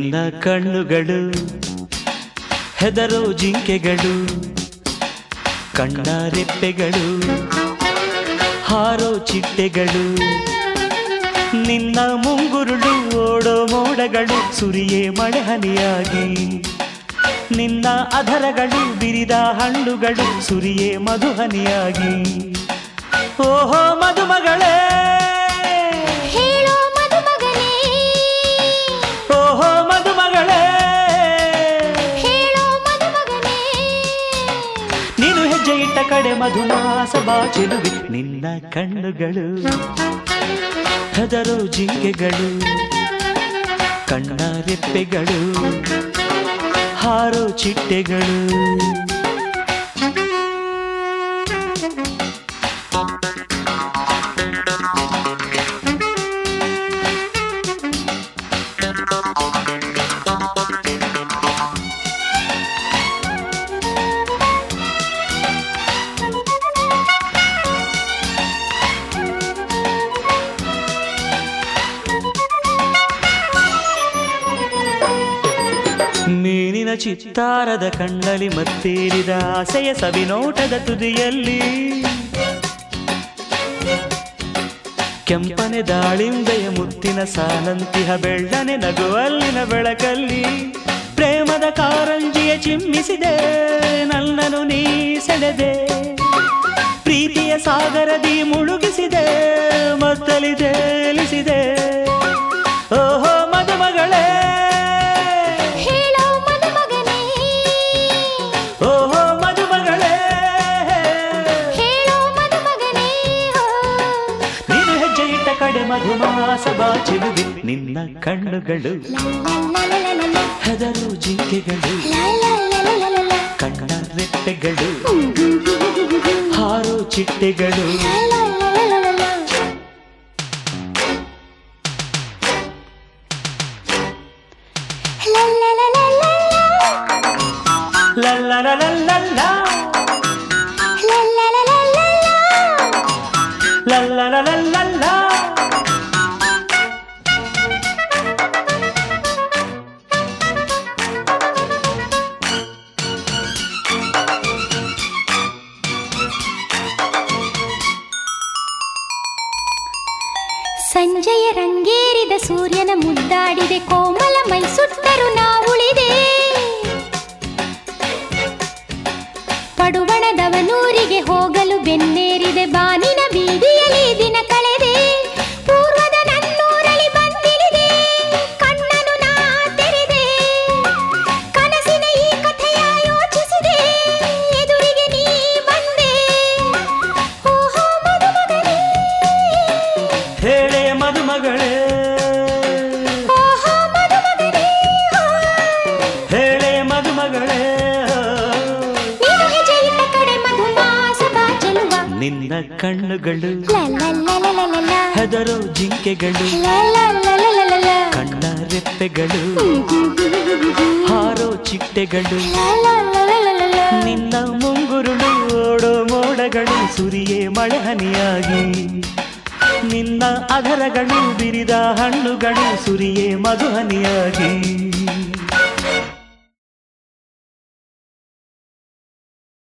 ನಿನ್ನ ಕಣ್ಣುಗಳು ಹೆದರೋ ಜಿಂಕೆಗಳು ಕಣ್ಣ ರೆಪ್ಪೆಗಳು ಹಾರೋ ಚಿಟ್ಟೆಗಳು ನಿನ್ನ ಮುಂಗುರುಳು ಓಡೋ ಮೋಡಗಳು ಸುರಿಯೇ ಮಳೆ ಹನಿಯಾಗಿ ನಿನ್ನ ಅಧರಗಳು ಬಿರಿದ ಹಣ್ಣುಗಳು ಸುರಿಯೇ ಮಧುಹನಿಯಾಗಿ ಓಹೋ ಮಧುಮಗಳೇ ಹೇಳೋ ಮದುಮಗನೇ ಓಹೋ ಮಧುಮಗಳೇ ಹೇಳೋ ಮದುಮಗನೇ ನೀನು ಹೆಜ್ಜೆ ಇಟ್ಟ ಕಡೆ ಮಧುಮಾಸ ಬಾಚಿರುವೆ ನಿನ್ನ ಕಣ್ಣುಗಳು ಹೆದರೋ ಜಿಂಕೆಗಳು ಕಣ್ಣ ರೆಪ್ಪೆಗಳು ಹಾರೋ ಚಿಟ್ಟೆಗಳು ಮೀನಿನ ಚಿತ್ತಾರದ ಕಣ್ಣಲ್ಲಿ ಮತ್ತೇರಿದ ಆಸೆಯ ಸವಿನೋಟದ ತುದಿಯಲ್ಲಿ ಕೆಂಪನೆ ದಾಳಿಂಬೆಯ ಮುತ್ತಿನ ಸಾಲಂತಿಹ ಬೆಳ್ಳನೆ ನಗುವಲ್ಲಿನ ಬೆಳಕಲ್ಲಿ ಪ್ರೇಮದ ಕಾರಂಜಿಯ ಚಿಮ್ಮಿಸಿದೆ ನನ್ನನು ನೀ ಸೆಳೆದೆ ಪ್ರೀತಿಯ ಸಾಗರದಿ ಮುಳುಗಿಸಿದೆ ಮತ್ತಲಿ ತೇಲಿಸಿದೆ ಓಹೋ ಮದುಮಗಳೇ ಹೇಳೋ ಮದುಮಗನೇ ಓಹೋ ಮದುಮಗಳೇ ಹೇಳೋ ಮದುಮಗನೇ ನೀನು ಹೆಜ್ಜೆ ಇಟ್ಟ ಕಡೆ ಮಧುಮಾಸ ಬಾಚಿರುವೆ ನಿನ್ನ ಕಣ್ಣುಗಳು ಲಲಲಲಲಲ, ಹೆದರು ಜಿಂಕೆಗಳು ಲಲಲಲಲಲ, ಕಣ್ಣ ರೆಪ್ಪೆಗಳು ಹಾರೋ ಚಿಟ್ಟೆಗಳು ಲಲಲಲಲಲ. ಲಲಲಲಲಲ, ಲಲ್ಲಲಲಲ್ಲಲ್ಲ, ಲಲಲಲಲಲ. ಲಲ್ಲಲಲಲ್ಲಲ್ಲ. ಸಂಜೆಯ ರಂಗೇರಿದ ಸೂರ್ಯನ ಮುದ್ದಾಡಿದೆ ಕೋಮಲ ಮೈ ಸುಟ್ಟರು ನಾವುಳಿದೆ ಪಡುವಣದವನೂರಿಗೆ ಹೋಗಲು ಬೆನ್ನೇರಿದೆ ಬಾನಿನ ಬೀದಿಯಲ್ಲಿ ದಿನ ಕಳೆದೆ ಪೂರ್ವದ ನನ್ನೂರಲಿ ಬಂದಿಳಿದೆ ಕಣ್ಣನು ನಾ ತೆರೆದೆ ಕನಸಿನ ಈ ಕಥೆಯ ಯೋಚಿಸಿದೆ ಎದುರಿಗೆ ನೀ ಬಂದೆ ಓಹೋ ಮದುಮಗನೇ ಹೇಳೆ ಮದುಮಗಳೇ ಓಹೋ ಮದುಮಗನೇ ಹೇಳೆ ಮದುಮಗಳೇ ನೀನು ಹೆಜ್ಜೆ ಇಟ್ಟ ಕಡೆ ಮಧುಮಾಸ ಬಾಚಲುವ ನಿನ್ನ ಕಣ್ಣುಗಳು ಲಲಲಲಲಲ, ಹೆದರೋ ಜಿಂಕೆಗಳು ಲಲಲಲಲಲ, ಕಣ್ಣ ರೆಪ್ಪೆಗಳು ಹಾರೋ ಚಿಟ್ಟೆಗಳು ಲಲಲಲಲಲ. ನಿನ್ನ ಮುಂಗುರುಳು ಓಡೋ ಮೋಡಗಳು ಸುರಿಯೇ ಮಳೆ ಹನಿಯಾಗಿ ನಿನ್ನ ಅಧರಗಳು ಬಿರಿದ ಹಣ್ಣುಗಳು ಸುರಿಯೇ ಮಧುಹನಿಯಾಗಿ